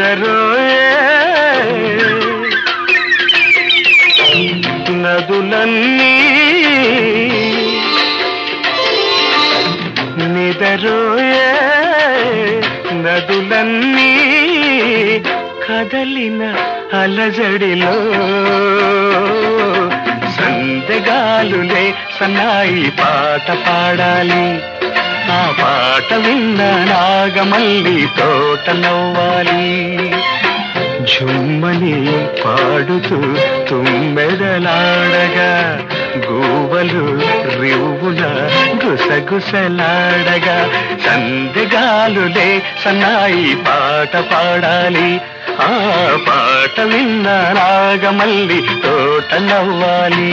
నిదరోయే నదులన్నీ నిదరోయే నదులన్నీ కదలిన అలజడిలో సందెగాలులే సన్నాయి పాట పాడాలి ఆ పాట విన్న నాగమల్లి తోట నవ్వాలి జుమ్మని పాడుతూ తుమ్మెదలాడగా గూవలు రివ్వున గుసగుసలాడగా సందెగాలులే సన్నాయి పాట పాడాలి ఆ పాట విన్న నాగమల్లి తోట నవ్వాలి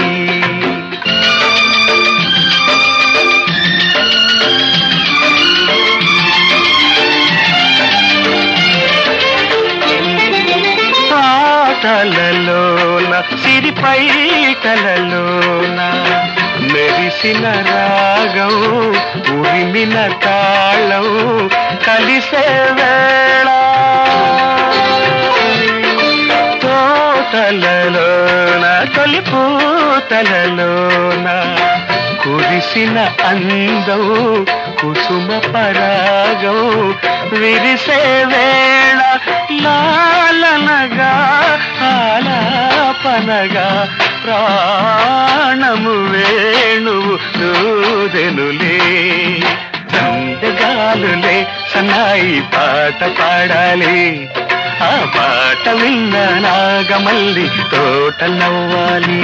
పాటలలోన సిరిపై కలలోన మెరిసిన రాగం ఉరిమిన తాళం కలిసే వేళ తోటలలోన తొలి పూతలలోన కురిసిన అందం కుసుమ పరాగం విరిసే వేళ లాలనగా ఆలాపనగా ప్రాణము వేణువు దూదెనులే చందగాలులే సన్నాయి పాట పాడాలి ఆ పాట విన్న నాగమల్లి తోట నవ్వాలి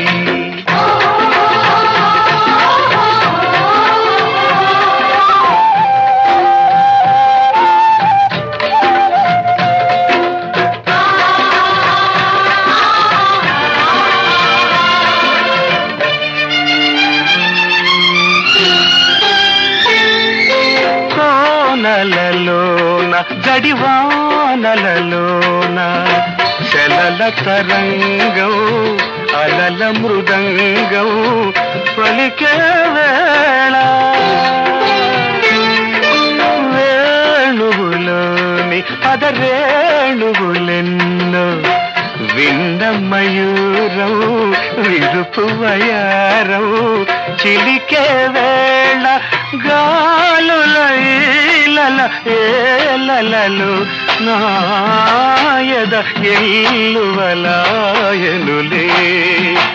కోనలలోన జడివానలలోన శలల తరంగం అలల మృదంగం పలికే వేళ వేణువులోని పదరేణువులెన్నో వింద మయూరం విరుపు వయారం చిలికే వేళ గాలుల ఈలల ఏలలలు నాయద ఎల్లువలాయనులే